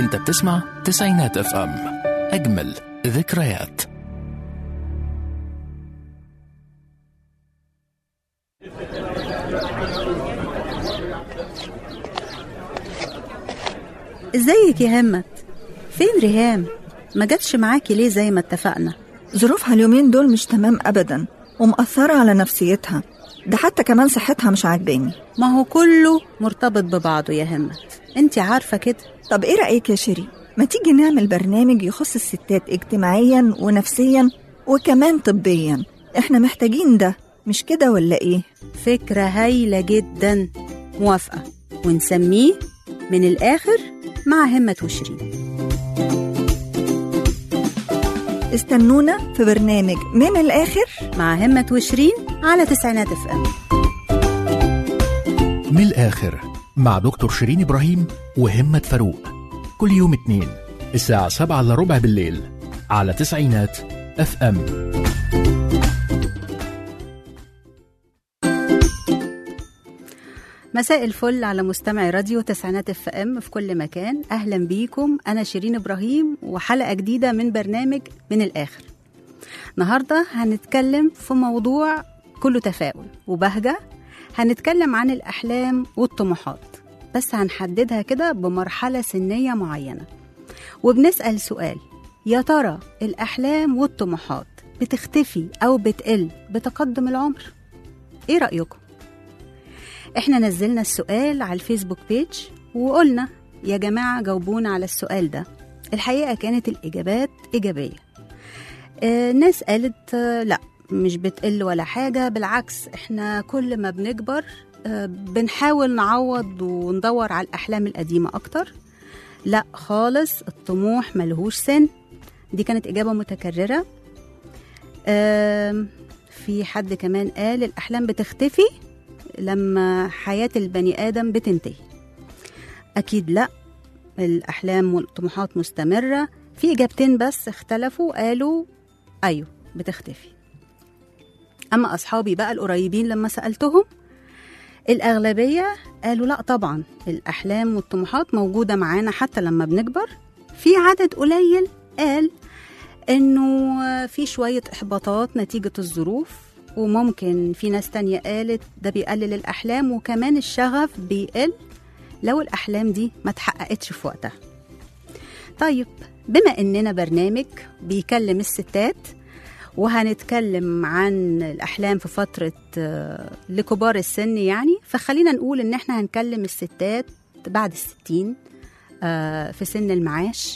انت بتسمع تسعينات اف ام اجمل ذكريات ازيك يا همت فين ريهام ما جاتش معاكي ليه زي ما اتفقنا ظروفها اليومين دول مش تمام أبدا ومأثرة على نفسيتها ده حتى كمان صحتها مش عاجباني ما هو كله مرتبط ببعضه يا همت انت عارفة كده طب ايه رأيك يا شيري ما تيجي نعمل برنامج يخص الستات اجتماعيا ونفسيا وكمان طبيا احنا محتاجين ده مش كده ولا ايه فكرة هايلة جدا موافقة ونسميه من الآخر مع همة وشيرين استنونا في برنامج من الآخر مع همة وشيرين على تسعينات اف ام من الآخر مع دكتور شيرين إبراهيم وهمة فاروق كل يوم اتنين الساعة سبعة إلا ربع بالليل على تسعينات اف ام مساء الفل على مستمعي راديو تسعينات اف ام في كل مكان اهلا بيكم انا شيرين ابراهيم وحلقه جديده من برنامج من الاخر النهارده هنتكلم في موضوع كله تفاؤل وبهجه هنتكلم عن الاحلام والطموحات بس هنحددها كده بمرحله سنيه معينه وبنسال سؤال يا ترى الاحلام والطموحات بتختفي او بتقل بتقدم العمر ايه رايكم احنا نزلنا السؤال على الفيسبوك بيج وقلنا يا جماعة جاوبونا على السؤال ده الحقيقة كانت الإجابات إيجابية آه ناس قالت آه لا مش بتقل ولا حاجة بالعكس احنا كل ما بنكبر آه بنحاول نعوض وندور على الأحلام القديمة أكتر لا خالص الطموح ملهوش سن دي كانت إجابة متكررة آه في حد كمان قال الأحلام بتختفي لما حياة البني آدم بتنتهي أكيد لا الأحلام والطموحات مستمرة في إجابتين بس اختلفوا قالوا أيوه بتختفي أما أصحابي بقى القريبين لما سألتهم الأغلبية قالوا لا طبعا الأحلام والطموحات موجودة معانا حتى لما بنكبر في عدد قليل قال إنه في شوية إحباطات نتيجة الظروف وممكن في ناس تانية قالت ده بيقلل الأحلام وكمان الشغف بيقل لو الأحلام دي ما تحققتش في وقتها طيب بما إننا برنامج بيكلم الستات وهنتكلم عن الأحلام في فترة آه، لكبار السن يعني فخلينا نقول إن إحنا هنكلم الستات بعد الستين آه، في سن المعاش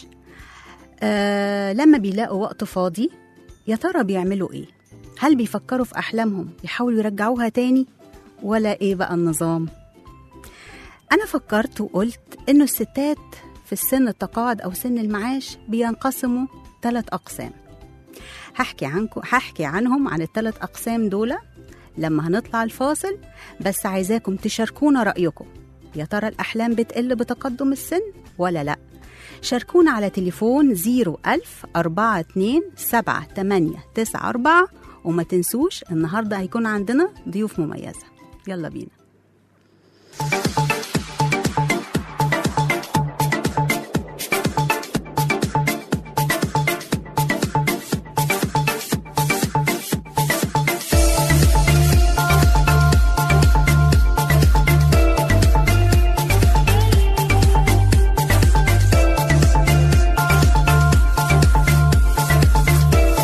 آه، لما بيلاقوا وقت فاضي يا ترى بيعملوا إيه؟ هل بيفكروا في أحلامهم يحاولوا يرجعوها تاني ولا إيه بقى النظام؟ أنا فكرت وقلت إنه الستات في السن التقاعد أو سن المعاش بينقسموا ثلاث أقسام هحكي عنكم هحكي عنهم عن الثلاث أقسام دول لما هنطلع الفاصل بس عايزاكم تشاركونا رأيكم يا ترى الأحلام بتقل بتقدم السن ولا لأ؟ شاركونا على تليفون 01000 42 7 8 9 4 وما تنسوش النهارده هيكون عندنا ضيوف مميزه يلا بينا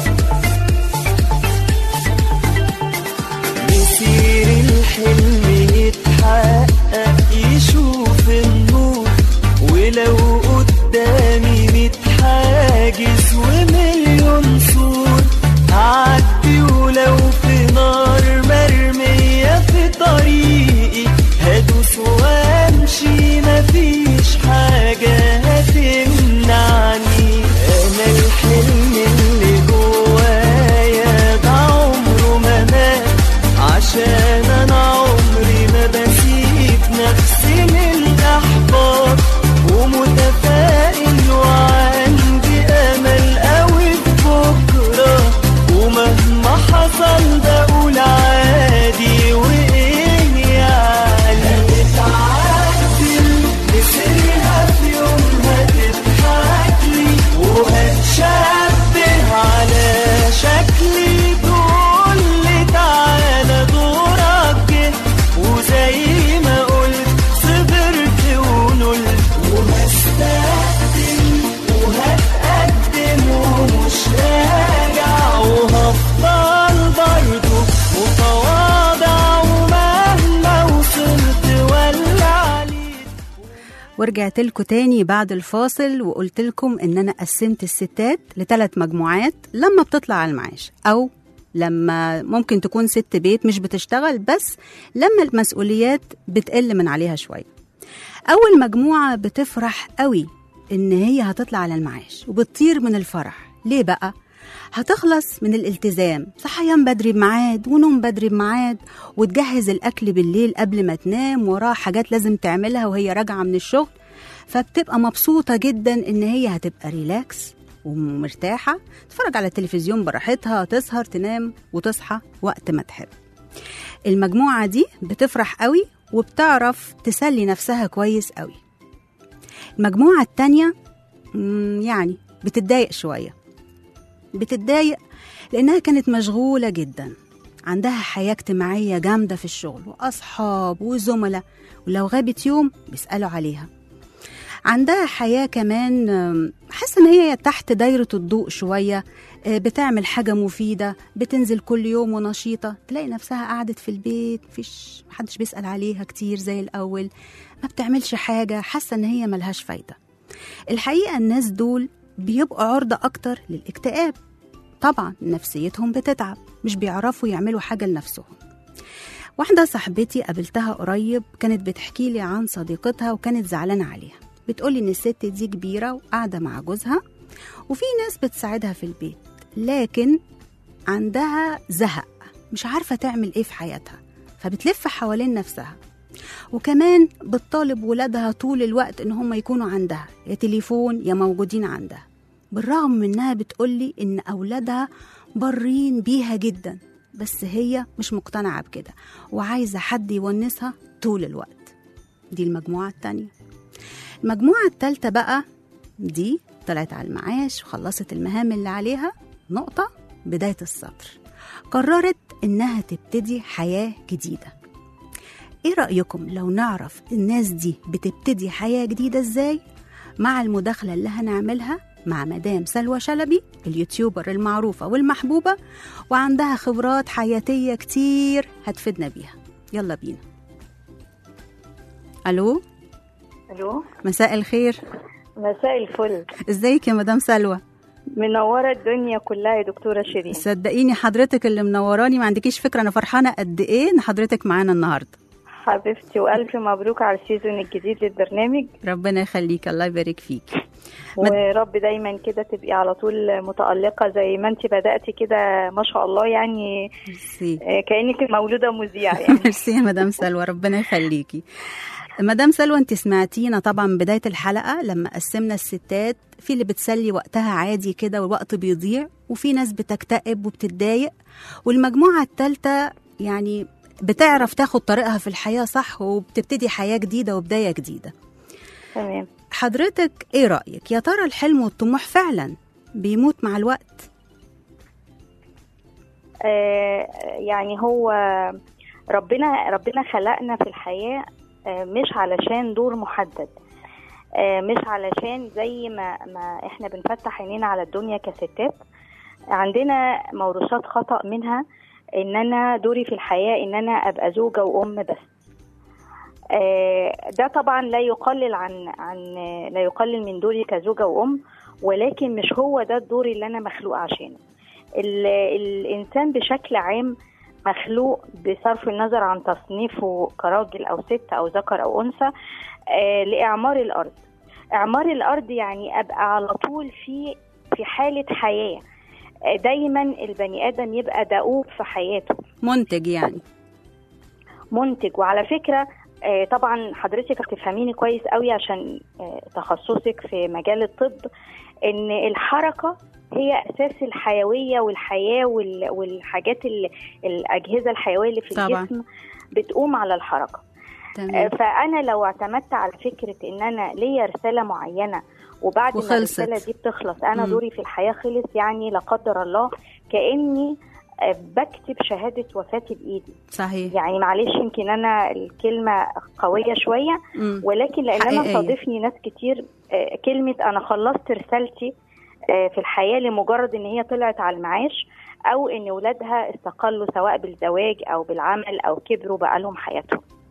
مسير الحلم ورجعت لكم تاني بعد الفاصل وقلت لكم ان انا قسمت الستات لثلاث مجموعات لما بتطلع على المعاش او لما ممكن تكون ست بيت مش بتشتغل بس لما المسؤوليات بتقل من عليها شويه اول مجموعه بتفرح قوي ان هي هتطلع على المعاش وبتطير من الفرح ليه بقى هتخلص من الالتزام صحيان بدري بميعاد ونوم بدري بميعاد وتجهز الاكل بالليل قبل ما تنام وراها حاجات لازم تعملها وهي راجعه من الشغل فبتبقى مبسوطه جدا ان هي هتبقى ريلاكس ومرتاحه تتفرج على التلفزيون براحتها تسهر تنام وتصحى وقت ما تحب المجموعه دي بتفرح قوي وبتعرف تسلي نفسها كويس قوي المجموعه التانيه مم، يعني بتتضايق شويه بتتضايق لأنها كانت مشغولة جدا عندها حياة اجتماعية جامدة في الشغل وأصحاب وزملاء ولو غابت يوم بيسألوا عليها عندها حياة كمان آم، حاسة إن هي تحت دايرة الضوء شوية آه، بتعمل حاجة مفيدة بتنزل كل يوم ونشيطة تلاقي نفسها قعدت في البيت مفيش محدش بيسأل عليها كتير زي الأول ما بتعملش حاجة حاسة إن هي ملهاش فايدة الحقيقة الناس دول بيبقوا عرضة أكتر للاكتئاب طبعا نفسيتهم بتتعب مش بيعرفوا يعملوا حاجة لنفسهم واحدة صاحبتي قابلتها قريب كانت بتحكي لي عن صديقتها وكانت زعلانة عليها بتقولي إن الست دي كبيرة وقاعدة مع جوزها وفي ناس بتساعدها في البيت لكن عندها زهق مش عارفة تعمل إيه في حياتها فبتلف حوالين نفسها وكمان بتطالب ولادها طول الوقت ان هم يكونوا عندها يا تليفون يا موجودين عندها بالرغم من انها بتقولي ان اولادها برين بيها جدا بس هي مش مقتنعة بكده وعايزة حد يونسها طول الوقت دي المجموعة التانية المجموعة التالتة بقى دي طلعت على المعاش وخلصت المهام اللي عليها نقطة بداية السطر قررت إنها تبتدي حياة جديدة ايه رأيكم لو نعرف الناس دي بتبتدي حياة جديدة ازاي مع المداخلة اللي هنعملها مع مدام سلوى شلبي اليوتيوبر المعروفة والمحبوبة وعندها خبرات حياتية كتير هتفيدنا بيها يلا بينا ألو الو مساء الخير مساء الفل ازيك يا مدام سلوى منوره الدنيا كلها يا دكتوره شيرين صدقيني حضرتك اللي منوراني ما عندكيش فكرة أنا فرحانة قد إيه إن حضرتك معانا النهاردة حبيبتي والف مبروك على السيزون الجديد للبرنامج ربنا يخليك الله يبارك فيك مد- ورب دايما كده تبقي على طول متألقة زي ما انت بدأتي كده ما شاء الله يعني ميرسي آه، كأنك مولودة مذيعة يعني ميرسي يا مدام سلوى ربنا يخليكي مدام سلوى انت سمعتينا طبعا بداية الحلقة لما قسمنا الستات في اللي بتسلي وقتها عادي كده والوقت بيضيع وفي ناس بتكتئب وبتتضايق والمجموعة التالتة يعني بتعرف تاخد طريقها في الحياة صح وبتبتدي حياة جديدة وبداية جديدة تمام حضرتك ايه رأيك يا ترى الحلم والطموح فعلا بيموت مع الوقت آه، يعني هو ربنا ربنا خلقنا في الحياة آه، مش علشان دور محدد آه، مش علشان زي ما ما احنا بنفتح عينينا على الدنيا كستات عندنا موروثات خطأ منها ان انا دوري في الحياة ان انا ابقى زوجة وام بس آه، ده طبعا لا يقلل عن عن لا يقلل من دوري كزوجة وام ولكن مش هو ده الدور اللي انا مخلوق عشانه ال- الانسان بشكل عام مخلوق بصرف النظر عن تصنيفه كراجل او ست او ذكر او انثى آه، لاعمار الارض اعمار الارض يعني ابقى على طول في في حاله حياه آه، دايما البني ادم يبقى دؤوب في حياته منتج يعني منتج وعلى فكره آه، طبعا حضرتك هتفهميني كويس قوي عشان آه، تخصصك في مجال الطب ان الحركه هي اساس الحيويه والحياه وال- والحاجات ال- الاجهزه الحيويه اللي في طبعاً. الجسم بتقوم على الحركه آه، تمام فانا لو اعتمدت على فكره ان انا ليا رساله معينه وبعد ما وخلصت. الرساله دي بتخلص انا مم. دوري في الحياه خلص يعني لا قدر الله كاني آه، بكتب شهاده وفاتي بايدي صحيح يعني معلش يمكن انا الكلمه قويه شويه مم. ولكن لان انا حقيقية. صادفني ناس كتير آه، كلمه انا خلصت رسالتي آه، في الحياه لمجرد ان هي طلعت على المعاش او ان ولادها استقلوا سواء بالزواج او بالعمل او كبروا بقى لهم حياتهم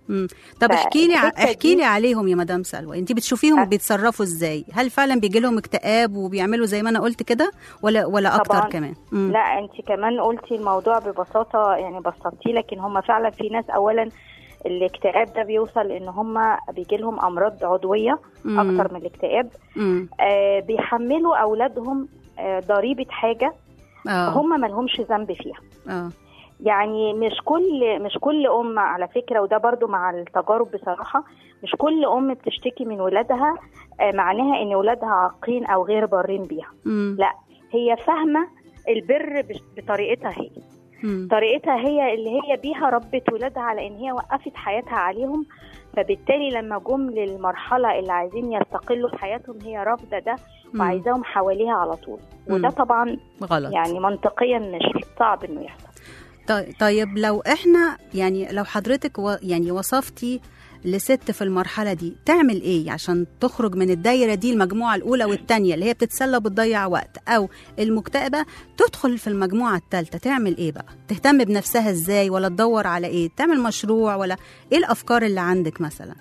مم. طب ف- احكي لي الحتة احكي دي- لي عليهم يا مدام سلوى انت بتشوفيهم أه. بيتصرفوا ازاي هل فعلا بيجي لهم اكتئاب وبيعملوا زي ما انا قلت كده ولا ولا اكتر طبعاً. كمان مم. لا انت كمان قلتي الموضوع ببساطه يعني بسطتيه لكن هم فعلا في ناس اولا الاكتئاب ده بيوصل ان هم بيجي لهم امراض عضويه مم. اكتر من الاكتئاب مم. آه بيحملوا اولادهم آه ضريبه حاجه اه هم ما لهمش ذنب فيها اه يعني مش كل مش كل ام على فكره وده برضو مع التجارب بصراحه مش كل ام بتشتكي من ولادها آه معناها ان ولادها عاقين او غير بارين بيها مم. لا هي فاهمه البر بش- بطريقتها هي مم. طريقتها هي اللي هي بيها ربت ولادها على ان هي وقفت حياتها عليهم فبالتالي لما جم للمرحله اللي عايزين يستقلوا بحياتهم هي رافضه ده مم. وعايزاهم حواليها على طول وده مم. طبعا غلط يعني منطقيا مش صعب انه يحصل طي- طيب لو احنا يعني لو حضرتك و يعني وصفتي لست في المرحلة دي تعمل ايه عشان تخرج من الدايرة دي المجموعة الأولى والتانية اللي هي بتتسلى وبتضيع وقت أو المكتئبة تدخل في المجموعة التالتة تعمل ايه بقى؟ تهتم بنفسها ازاي ولا تدور على ايه؟ تعمل مشروع ولا ايه الأفكار اللي عندك مثلا؟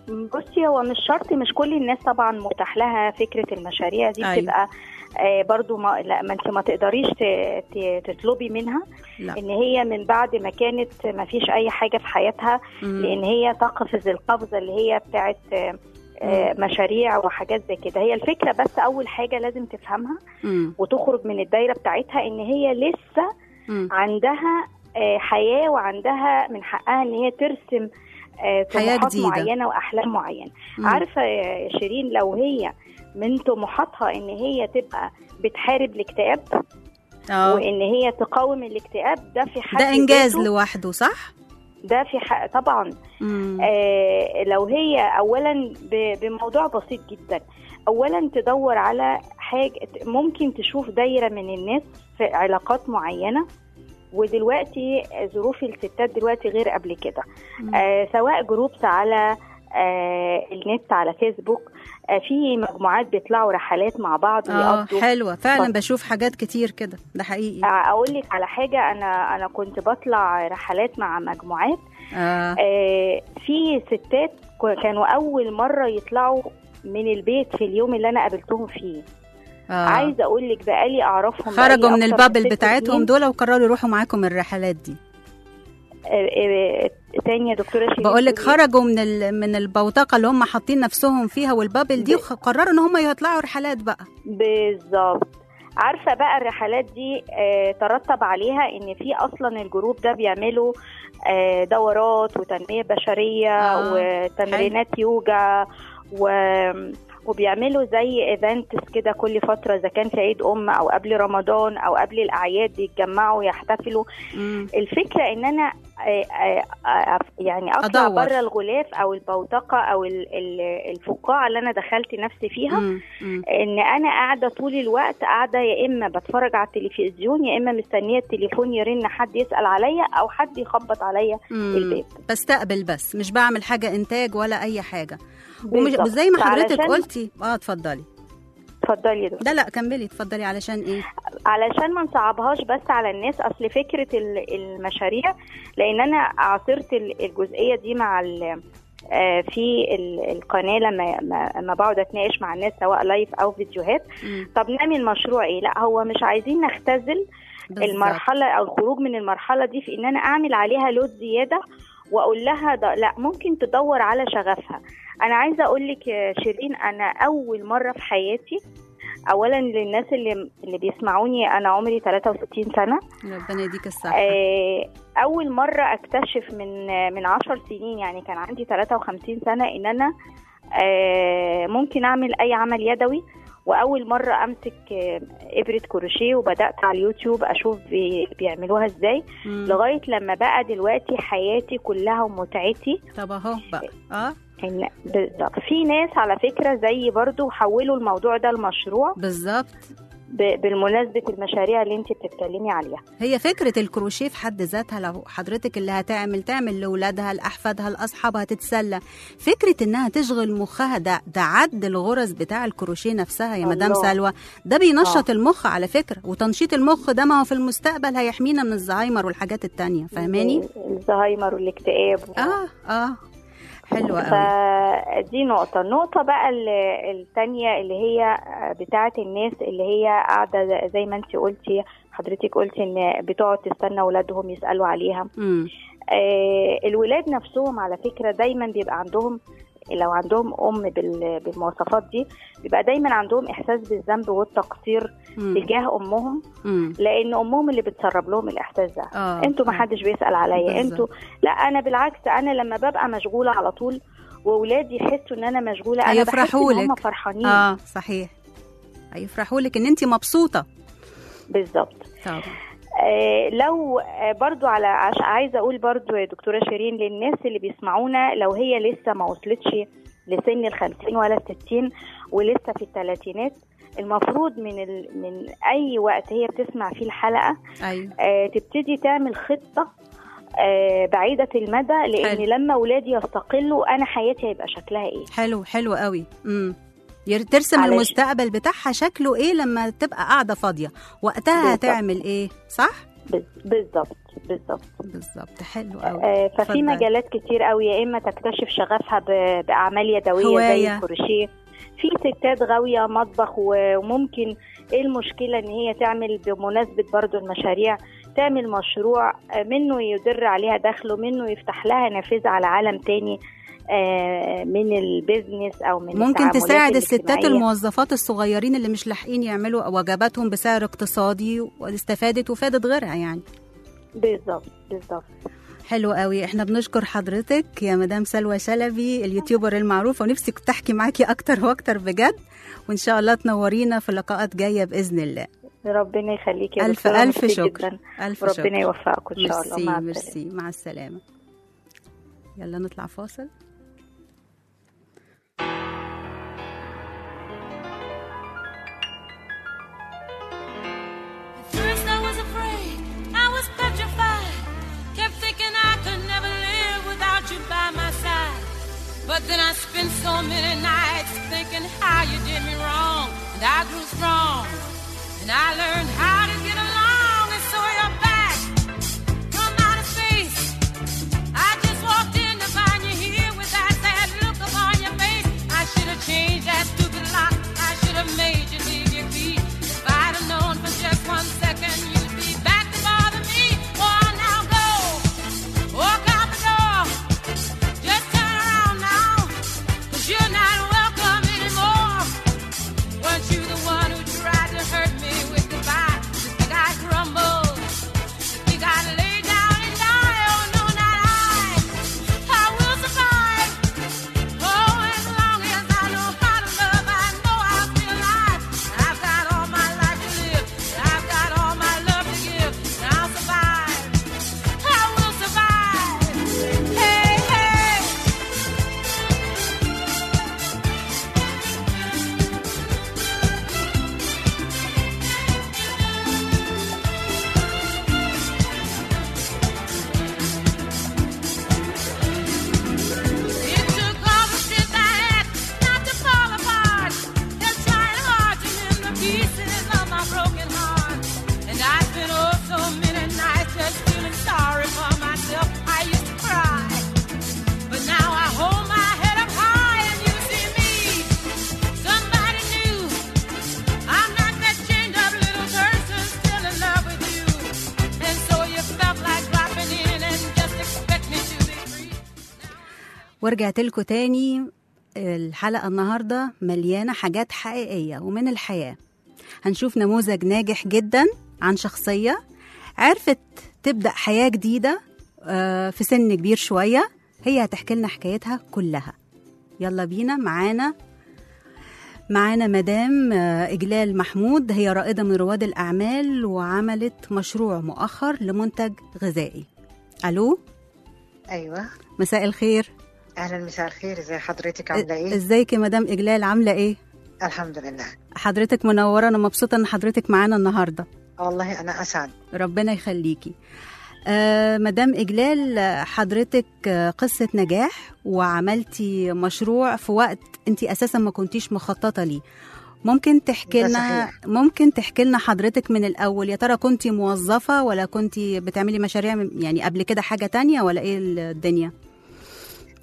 بصي هو مش شرط مش كل الناس طبعا متاح لها فكره المشاريع دي أيوة. بتبقى آه برضو ما لا ما انت ما تقدريش ت- ت- تطلبي منها لا ان هي من بعد ما كانت ما فيش اي حاجه في حياتها مم. لان هي تقفز القفزه اللي هي بتاعت آه، آه، مشاريع وحاجات زي كده هي الفكره بس اول حاجه لازم تفهمها مم. وتخرج من الدايره بتاعتها ان هي لسه مم. عندها آه، حياه وعندها من حقها ان هي ترسم آه، حياة طموحات جديدة. معينه واحلام معينه مم. عارفه يا شيرين لو هي من طموحاتها ان هي تبقى بتحارب الاكتئاب اه وان هي تقاوم الاكتئاب ده في حد ده إنجاز ذاته- لوحده صح؟ ده في حق طبعا مم. آه لو هي اولا ب- بموضوع بسيط جدا اولا تدور على حاجه ممكن تشوف دايره من الناس في علاقات معينه ودلوقتي ظروف الستات دلوقتي غير قبل كده مم. آه سواء جروبس على آه النت على فيسبوك آه في مجموعات بيطلعوا رحلات مع بعض اه ويقضوا حلوة فعلا ف- بشوف حاجات كتير كده ده حقيقي اقول لك على حاجه انا انا كنت بطلع رحلات مع مجموعات اه آه، في ستات ك- كانوا اول مره يطلعوا من البيت في اليوم اللي انا قابلتهم فيه آه. عايزه اقول لك بقالي اعرفهم خرجوا بقالي من أكتر البابل ست بتاعتهم سنين. دول وقرروا يروحوا معاكم الرحلات دي آه، آه، تاني يا دكتوره شيرين بقول لك بتقولي خرجوا من ال... من البوتقه اللي هم حاطين نفسهم فيها والبابل دي ب- وقرروا ان هم يطلعوا رحلات بقى بالظبط عارفه بقى الرحلات دي آه، ترتب عليها ان في اصلا الجروب ده بيعملوا آه، دورات وتنميه بشريه آه، وتمرينات يوجا و وبيعملوا زي ايفنتس كده كل فتره اذا كان في عيد ام او قبل رمضان او قبل الاعياد بيتجمعوا يحتفلوا مم. الفكره ان انا آه، آه، آه، يعني اطلع أدور. بره الغلاف او البوتقه او ال- ال- الفقاعه اللي انا دخلت نفسي فيها مم. مم. ان انا قاعده طول الوقت قاعده يا اما بتفرج على التلفزيون يا اما مستنيه التليفون يرن حد يسال عليا او حد يخبط عليا مم. الباب بستقبل بس مش بعمل حاجه انتاج ولا اي حاجه ومش بالظبط. زي ما حضرتك فعلشان- قلتي اه اتفضلي اتفضلي يا دكتور. لا لا كملي اتفضلي علشان ايه علشان ما نصعبهاش بس على الناس اصل فكره ال- المشاريع لان انا عاصرت ال- الجزئيه دي مع ال- آه، في ال- القناه لما ما- لما بقعد اتناقش مع الناس سواء لايف او فيديوهات مم. طب نعمل مشروع ايه لا هو مش عايزين نختزل بالظبط. المرحله او الخروج من المرحله دي في ان انا اعمل عليها لود زياده واقول لها ده لا ممكن تدور على شغفها انا عايزه اقول لك يا شيرين انا اول مره في حياتي اولا للناس اللي اللي بيسمعوني انا عمري 63 سنه ربنا يديك الصحه آه، اول مره اكتشف من من 10 سنين يعني كان عندي 53 سنه ان انا آه، ممكن اعمل اي عمل يدوي واول مره امسك آه، ابره كروشيه وبدات على اليوتيوب اشوف بي- بيعملوها ازاي مم. لغايه لما بقى دلوقتي حياتي كلها ومتعتي طب اهو بقى اه إن بالظبط في ناس على فكره زي برضو حولوا الموضوع ده لمشروع بالظبط ب- بالمناسبه المشاريع اللي انت بتتكلمي عليها هي فكرة الكروشيه في حد ذاتها لو حضرتك اللي هتعمل تعمل لأولادها لأحفادها لأصحابها تتسلى فكرة إنها تشغل مخها ده ده عد الغرز بتاع الكروشيه نفسها يا مدام الله. سلوى ده بينشط المخ على فكرة وتنشيط المخ ده ما هو في المستقبل هيحمينا من الزهايمر والحاجات التانية فاهماني؟ الزهايمر والاكتئاب اه اه حلو قوي فدي نقطة النقطة بقى ال- التانية اللي هي بتاعة الناس اللي هي قاعدة زي ما انت قلتي حضرتك قلتي ان بتقعد تستنى ولادهم يسألوا عليها مم. آه، الولاد نفسهم على فكرة دايما بيبقى عندهم لو عندهم أم بال- بالمواصفات دي بيبقى دايما عندهم إحساس بالذنب والتقصير مم. تجاه أمهم مم. لأن أمهم اللي بتسرب لهم الإحساس ده اه انتوا ما آه. حدش بيسأل عليا بالظبط. انتوا لا انا بالعكس انا لما ببقى مشغولة على طول واولادي يحسوا ان انا مشغولة انا بحس هيفرحوا ان هم لك. فرحانين اه صحيح هيفرحوا لك ان انت مبسوطه بالظبط طبعا آه لو آه برضو على عش... عايزة اقول برضو يا دكتورة شيرين للناس اللي بيسمعونا لو هي لسه ما وصلتش لسن الخمسين ولا الستين ولسه في الثلاثينات المفروض من ال... من اي وقت هي بتسمع فيه الحلقة ايوه آه، تبتدي تعمل خطة آه، بعيدة المدى لأن حلو. لما أولادي يستقلوا أنا حياتي هيبقى شكلها إيه حلو حلو قوي امم ير- ترسم علشان- المستقبل بتاعها شكله ايه لما تبقى قاعده فاضيه وقتها بالظبط. هتعمل ايه صح بز- بالظبط بالظبط بالظبط حلو قوي آه، ففي اتفضلي. مجالات كتير قوي يا إما تكتشف شغفها ب- بأعمال يدوية زي هواية. الكروشيه في ستات غاوية مطبخ و- وممكن ايه المشكلة ان هي تعمل بمناسبة برضو المشاريع تعمل مشروع آه، منه يدر عليها دخل ومنه يفتح لها نافذة على عالم تاني آه، من البيزنس او من ممكن التعاملات تساعد الستات الاجتماعية. الموظفات الصغيرين اللي مش لاحقين يعملوا وجباتهم بسعر اقتصادي واستفادت وفادت غيرها يعني بالظبط بالظبط حلو قوي احنا بنشكر حضرتك يا مدام سلوى شلبي اليوتيوبر المعروفة ونفسي كنت احكي معاكي اكتر واكتر بجد وان شاء الله تنورينا في لقاءات جاية باذن الله ربنا يخليكي يا الف دكتورة، الف ميرسي شكر جدا. الف شكر ربنا يوفقكم ان شاء الله ميرسي مع السلامة ميرسي مع السلامة يلا نطلع فاصل At first I was afraid, I was petrified. Kept thinking I could never live without you by my side. But then I spent so many nights thinking how you did me wrong. And I grew strong. And I learned how to get along. And so you're back from outer space. I just walked in to find you here with that sad look upon your face. I should have changed that stupid lock. I should have made you leave your key. If I'd have known for just one second you'd be back to bother me. Oh, now go. Walk out the door. Just turn around now. Cause you're not welcome anymore. Weren't you the one who tried to hurt me with goodbye? You think I crumble? You gotta lay down and die. Oh no, not I. I will survive. Oh, as long as I know how to love, I know I'll be alive. I've got all my life to live. I've got all my love to give. And I'll survive. I will survive. Hey, hey. It took all the strength I had not to fall apart. Just trying hard to mend the pieces of my broken heart. And I spent oh so many nights just feeling sorry for myself. I used to cry, but now I hold my head up high and you see me. Somebody new. I'm not that chained up little person still in love with you. And so you felt like dropping in and just expect me to be free. ورجعت لكم تاني الحلقة النهاردة مليانة حاجات حقيقية ومن الحياة هنشوف نموذج ناجح جدا عن شخصية عرفت تبدأ حياة جديدة آه، في سن كبير شوية هي هتحكي لنا حكايتها كلها يلا بينا معانا معانا مدام آه، إجلال محمود هي رائدة من رواد الأعمال وعملت مشروع مؤخر لمنتج غذائي ألو ايوه مساء الخير اهلا مساء الخير ازي حضرتك عامله ايه ازيك يا مدام إجلال عاملة إيه؟ الحمد لله حضرتك منورة أنا مبسوطة إن حضرتك معانا النهاردة والله انا اسعد ربنا يخليكي آه مدام إجلال آه، حضرتك آه، قصة نجاح وعملتي مشروع في وقت أنت أساسا ما كنتيش مخططة ليه ممكن تحكي ده لنا صحيح. ممكن تحكي لنا حضرتك من الأول يا ترى كنتي موظفة ولا كنتي بتعملي مشاريع من- يعني قبل كده حاجة تانية ولا إيه الدنيا؟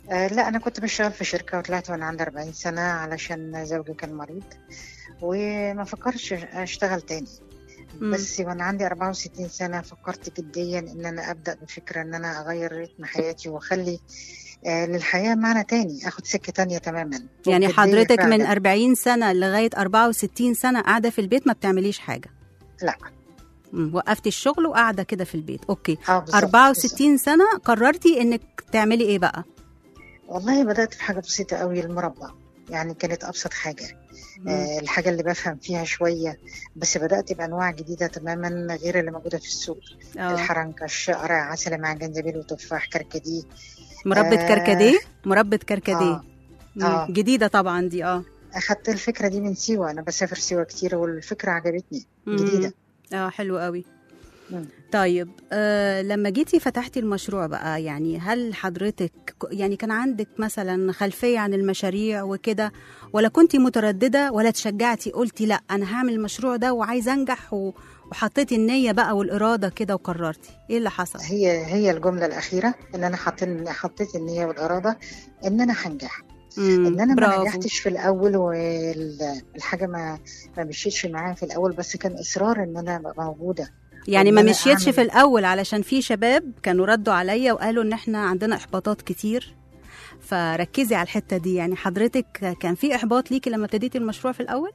آه لا انا كنت بشتغل في شركه وطلعت وانا عندي 40 سنه علشان زوجي كان مريض وما فكرتش اشتغل تاني مم. بس وانا عندي 64 سنه فكرت جديا ان انا ابدا بفكره ان انا اغير رتم حياتي واخلي آه للحياه معنى تاني اخد سكه تانية تماما يعني وبجدية حضرتك من فعلاً. 40 سنة لغاية 64 سنة قاعدة في البيت ما بتعمليش حاجة لا مم. وقفتي الشغل وقاعدة كده في البيت اوكي اه بالظبط بالظبط. 64 سنة قررتي انك تعملي ايه بقى والله بدات بحاجه بسيطه قوي المربى يعني كانت ابسط حاجه مم. آه الحاجه اللي بفهم فيها شويه بس بدات بانواع جديده تماما غير اللي موجوده في السوق اه الحرنكه الشقرة عسل مع جنزبيل وتفاح كركديه مربى آه. كركديه مربى كركديه آه. مم. آه. جديدة طبعا دي اه اخدت الفكره دي من سيوه انا بسافر سيوه كتير والفكره عجبتني مم. جديده اه حلو قوي مم. طيب آه لما جيتي فتحتي المشروع بقى يعني هل حضرتك ك- يعني كان عندك مثلا خلفية عن المشاريع وكده ولا كنتي مترددة ولا تشجعتي قلتي لا أنا هعمل المشروع ده وعايزة أنجح و... وحطيتي النية بقى والإرادة كده وقررتي إيه اللي حصل؟ هي هي الجمله الاخيره ان انا حطيت حطيت النيه والاراده ان انا هنجح مم. ان انا ما برافو. نجحتش في الاول والحاجه ما ما مشيتش معايا في الاول بس كان اصرار ان انا ابقى موجوده يعني إن ما أنا مشيتش أعمل- في الأول علشان في شباب كانوا ردوا عليا وقالوا إن إحنا عندنا إحباطات كتير فركزي على الحتة دي يعني حضرتك كان في إحباط ليكي لما ابتديتي المشروع في الأول؟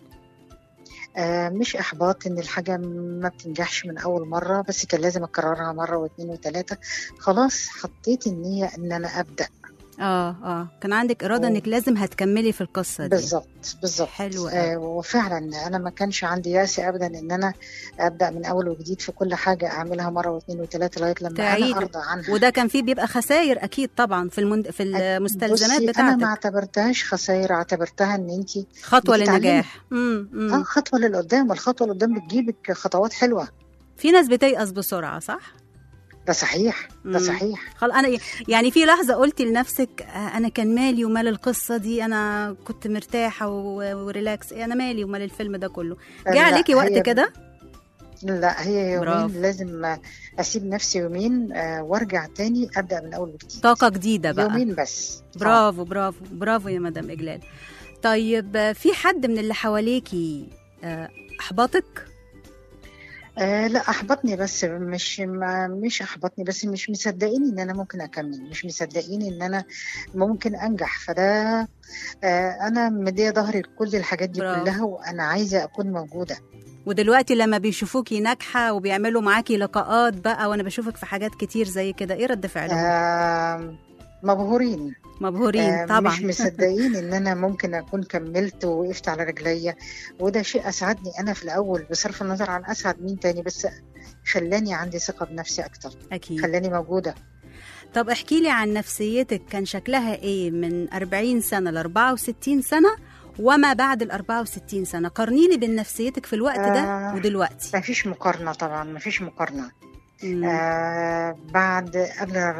آه مش احباط ان الحاجه ما بتنجحش من اول مره بس كان لازم اكررها مره واثنين وثلاثه خلاص حطيت النيه ان انا ابدا اه اه كان عندك اراده أوه. انك لازم هتكملي في القصه دي بالظبط بالظبط حلو آه قوي. وفعلا انا ما كانش عندي يأس ابدا ان انا ابدا من اول وجديد في كل حاجه اعملها مره واثنين وثلاثه لغايه لما تعيد. انا ارضى عنها وده كان فيه بيبقى خساير اكيد طبعا في المند... في المستلزمات بصي انا ما بتاعتك اعتبرتهاش خسائر اعتبرتها ان انت خطوه بتتعلمي. للنجاح امم اه امم خطوه للقدام الخطوه اللي قدام بتجيبك خطوات حلوه في ناس بتيأس بسرعه صح ده صحيح ده مم. صحيح خلاص انا يعني في لحظه قلتي لنفسك آه، انا كان مالي ومال القصه دي انا كنت مرتاحه و- وريلاكس انا مالي ومال الفيلم ده كله جه لا، عليكي وقت هي- كده لا هي برافو. يومين لازم اسيب نفسي يومين آه، وارجع تاني ابدا من اول وجديد طاقه جديده بقى يومين بس برافو برافو برافو يا مدام إجلال طيب آه، في حد من اللي حواليكي آه، أحبطك؟ آه لا احبطني بس مش ما مش احبطني بس مش مصدقين ان انا ممكن اكمل مش مصدقين ان انا ممكن انجح فده آه انا مديه ظهري لكل الحاجات دي برافو. كلها وانا عايزه اكون موجوده ودلوقتي لما بيشوفوكي ناجحة وبيعملوا معاكي لقاءات بقى وأنا بشوفك في حاجات كتير زي كده إيه رد فعلهم؟ آه مبهورين مبهورين آه طبعا مش مصدقين ان انا ممكن اكون كملت ووقفت على رجليا وده شيء اسعدني انا في الاول بصرف النظر عن اسعد مين تاني بس خلاني عندي ثقه بنفسي اكتر أكيد خلاني موجوده طب احكي لي عن نفسيتك كان شكلها إيه من 40 سنة ل 64 سنة وما بعد ال 64 سنة قارني لي بين نفسيتك في الوقت ده آه. ودلوقتي ما فيش مقارنه طبعا ما فيش مقارنه مم. آه بعد قبل ال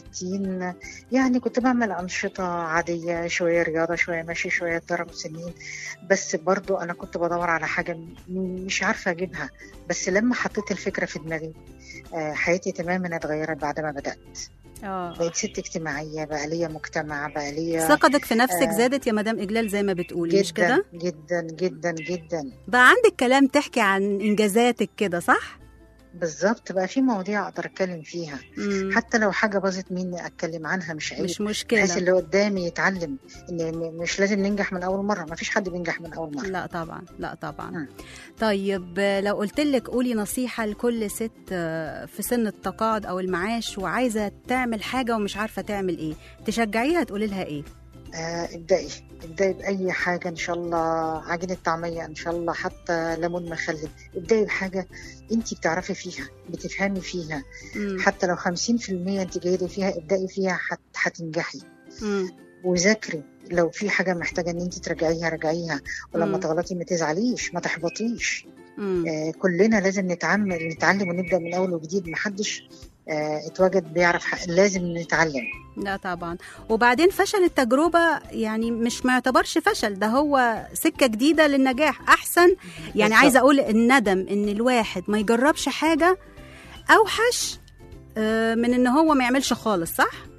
64 يعني كنت بعمل أنشطة عادية شوية رياضة شوية مشي شوية ضرب سنين بس برضو أنا كنت بدور على حاجة م- مش عارفة أجيبها بس لما حطيت الفكرة في دماغي آه حياتي تماما اتغيرت بعد ما بدأت اه بقيت ست اجتماعية بقى ليا مجتمع بقى ليا ثقتك في نفسك آه. زادت يا مدام إجلال زي ما بتقولي مش جدا كده؟ جدا جدا جدا بقى عندك كلام تحكي عن إنجازاتك كده صح؟ بالظبط بقى في مواضيع أقدر أتكلم فيها مم. حتى لو حاجة باظت مني أتكلم عنها مش عيب مش بحيث مشكلة اللي قدامي يتعلم ان م- مش لازم ننجح من اول مره ما فيش حد بينجح من اول مره لا طبعا لا طبعا مم. طيب آه، لو قلت لك قولي نصيحة لكل ست آه، في سن التقاعد أو المعاش وعايزة تعمل حاجة ومش عارفة تعمل إيه تشجعيها تقولي لها إيه؟ آه ابدأي ابدأي بأي حاجة إن شاء الله عجينة طعمية إن شاء الله حتى ليمون مخلل ابدأي بحاجة أنت بتعرفي فيها بتفهمي فيها مم. حتى لو 50% أنت جيدة فيها ابدأي فيها حت هتنجحي مم. وذاكري لو في حاجة محتاجة إن أنت ترجعيها رجعيها ولما مم. تغلطي ما تزعليش ما تحبطيش مم. آه كلنا لازم نتعلم نتعلم ونبدأ من أول وجديد محدش آه اتوجد بيعرف حق. لازم نتعلم لا طبعا وبعدين فشل التجربة يعني مش ما يعتبرش فشل ده هو سكة جديدة للنجاح أحسن يعني بالظبط. عايزة أقول الندم إن الواحد ما يجربش حاجة أوحش آه، من إن هو ما يعملش خالص صح؟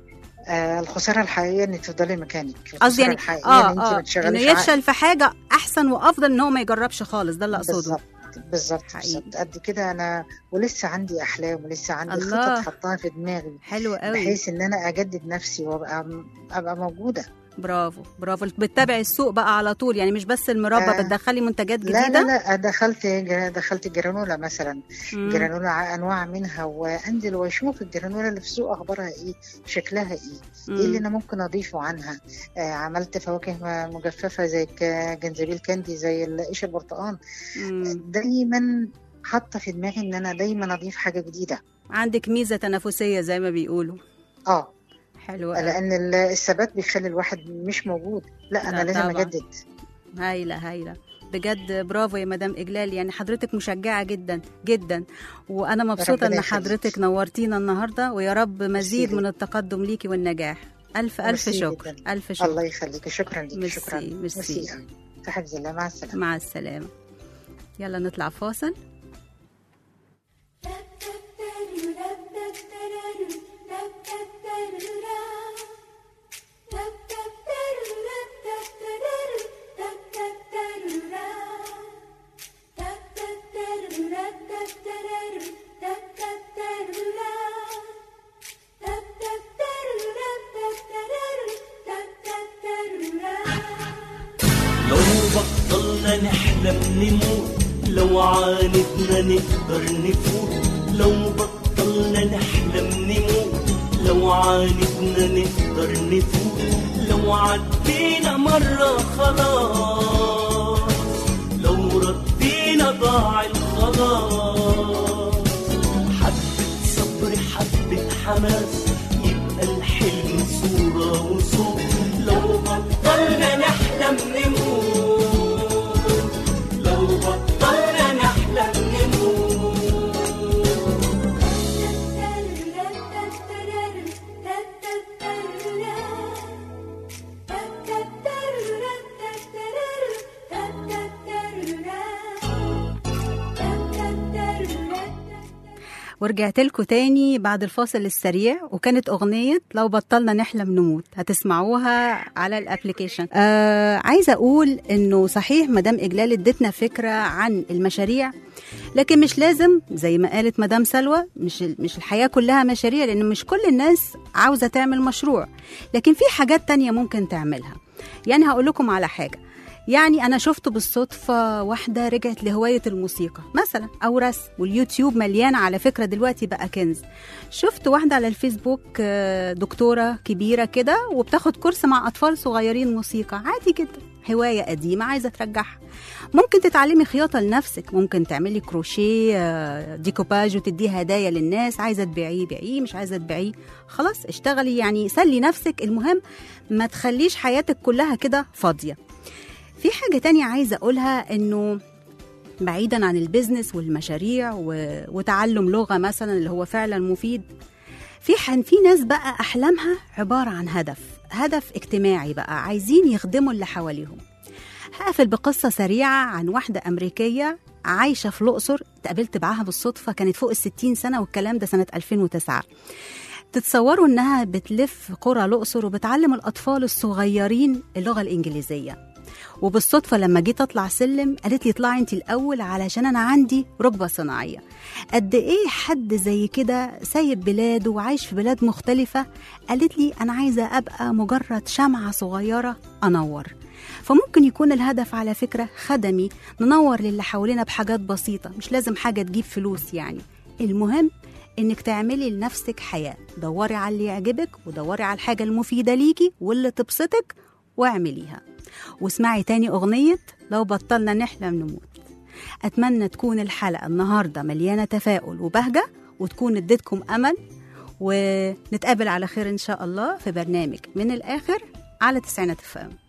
آه الخساره الحقيقيه انك تفضلي مكانك قصدي الخساره يعني الحقيقيه اه ان انت اه ما انه تشغليش عقلك. يفشل في حاجه احسن وافضل ان هو ما يجربش خالص ده اللي اقصده بالظبط بالظبط حقيقي. بالظبط قد كده انا ولسه عندي احلام ولسه عندي الله. خطط حطاها في دماغي حلو قوي بحيث ان انا اجدد نفسي وابقى ابقى موجوده برافو برافو بتتابعي السوق بقى على طول يعني مش بس المربى آه. بتدخلي منتجات لا جديده لا لا دخلت دخلت جرانولا مثلا مم. جرانولا انواع منها وانزل واشوف الجرانولا اللي في السوق اخبارها ايه شكلها ايه مم. ايه اللي انا ممكن اضيفه عنها آه عملت فواكه مجففه زي ك- جنزبيل كاندي زي قش البرتقال مم. دايما حاطه في دماغي ان انا دايما اضيف حاجه جديده عندك ميزه تنافسيه زي ما بيقولوا اه حلو قوي لان ال- الثبات بيخلي الواحد مش موجود لا انا لا لازم طبعاً. اجدد هايله هايله بجد برافو يا مدام اجلال يعني حضرتك مشجعه جدا جدا وانا مبسوطه ربنا ان يخليك. حضرتك نورتينا النهارده ويا رب مزيد ميرسي من التقدم ليكي والنجاح الف الف ميرسي شكر جداً. الف شكر الله يخليك شكرا لك ميرسي، شكرا ميرسي. أوي. في حفظ الله مع السلامه مع السلامه يلا نطلع فاصل لو بطلنا نحلم نموت لو عاندنا نقدر نفوت لو بطلنا نحلم نموت لو عاندنا نقدر نفوت لو عدينا مرة خلاص لو ردينا ضاع الخلاص حبة صبر حبة حماس يبقى الحلم صورة وصوت لو بطلنا نحلم نموت لو بطلنا نحلم نموت ورجعت لكم تاني بعد الفاصل السريع وكانت أغنية لو بطلنا نحلم نموت هتسمعوها على الابليكيشن آه عايزة أقول إنه صحيح مدام إجلال ادتنا فكرة عن المشاريع لكن مش لازم زي ما قالت مدام سلوى مش مش الحياة كلها مشاريع لأن مش كل الناس عاوزة تعمل مشروع لكن في حاجات تانية ممكن تعملها يعني هقول لكم على حاجة يعني أنا شفت بالصدفة واحدة رجعت لهواية الموسيقى مثلا أو رسم واليوتيوب مليان على فكرة دلوقتي بقى كنز شفت واحدة على الفيسبوك آه، دكتورة كبيرة كده وبتاخد كورس مع أطفال صغيرين موسيقى عادي جدا هواية قديمة عايزة ترجعها ممكن تتعلمي خياطة لنفسك ممكن تعملي كروشيه آه، ديكوباج وتديه هدايا للناس عايزة تبيعيه بيعيه مش عايزة تبيعيه خلاص اشتغلي يعني سلي نفسك المهم ما تخليش حياتك كلها كده فاضية في حاجة تانية عايزة أقولها إنه بعيدا عن البيزنس والمشاريع و... وتعلم لغة مثلا اللي هو فعلا مفيد في حن في ناس بقى أحلامها عبارة عن هدف هدف اجتماعي بقى عايزين يخدموا اللي حواليهم هقفل بقصة سريعة عن واحدة أمريكية عايشة في الأقصر اتقابلت معاها بالصدفة كانت فوق الستين سنة والكلام ده سنة 2009 تتصوروا إنها بتلف قرى الأقصر وبتعلم الأطفال الصغيرين اللغة الإنجليزية وبالصدفة لما جيت أطلع سلم قالت لي اطلعي أنت الأول علشان أنا عندي ركبة صناعية قد إيه حد زي كده سايب بلاده وعايش في بلاد مختلفة قالت لي أنا عايزة أبقى مجرد شمعة صغيرة أنور فممكن يكون الهدف على فكرة خدمي ننور للي حوالينا بحاجات بسيطة مش لازم حاجة تجيب فلوس يعني المهم انك تعملي لنفسك حياة دوري على اللي يعجبك ودوري على الحاجة المفيدة ليكي واللي تبسطك واعمليها واسمعي تاني أغنية لو بطلنا نحلم نموت أتمنى تكون الحلقة النهاردة مليانة تفاؤل وبهجة وتكون اديتكم أمل ونتقابل على خير إن شاء الله في برنامج من الآخر على تسعينات فام